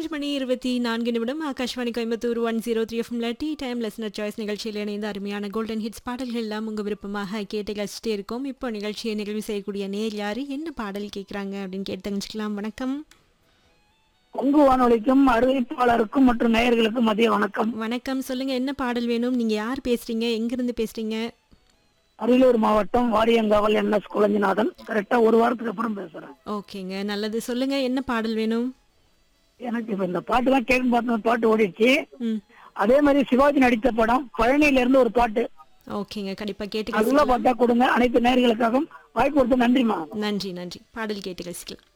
மணி இருபத்தி நான்கு நிமிடம் Akashvani Coimbatore one zero three எஃப்எம்ல டீ டைம் லெஸ்னர் சாய்ஸ் நிகழ்ச்சியில் இணைந்த அருமையான கோல்டன் ஹிட்ஸ் பாடல்கள் எல்லாம் உங்கள் விருப்பமாக கேட்டு கழிச்சிட்டே இருக்கோம் இப்போ நிகழ்ச்சியை நிறைவு செய்யக்கூடிய நேர் யார் என்ன பாடல் கேட்குறாங்க அப்படின்னு கேட்டு தெரிஞ்சுக்கலாம் வணக்கம் கொங்கு வானொலிக்கும் அறிவிப்பாளருக்கும் மற்றும் நேயர்களுக்கும் மதிய வணக்கம் வணக்கம் சொல்லுங்க என்ன பாடல் வேணும் நீங்க யார் பேசுறீங்க எங்கிருந்து பேசுறீங்க அரியலூர் மாவட்டம் வாரியங்காவல் என் எஸ் குழஞ்சிநாதன் கரெக்டா ஒரு வாரத்துக்கு அப்புறம் பேசுறேன் ஓகேங்க நல்லது சொல்லுங்க என்ன பாடல் வேணும் எனக்கு இப்ப இந்த பாட்டு தான் கேட்கும் பார்த்து பாட்டு ஓடிடுச்சு ம் அதே மாதிரி சிவாஜி நடித்த படம் பழனியில இருந்து ஒரு பாட்டு ஓகேங்க கண்டிப்பா கேட்டு அதுல கழிச்சுக்கலாம் பாட்டா கொடுங்க அனைத்து நேயர்களுக்காகவும் வாய்ப்பு கொடுத்து நன்றிமா நன்றி நன்றி பாடல் கேட்டு கழிச்சுக்கலாம்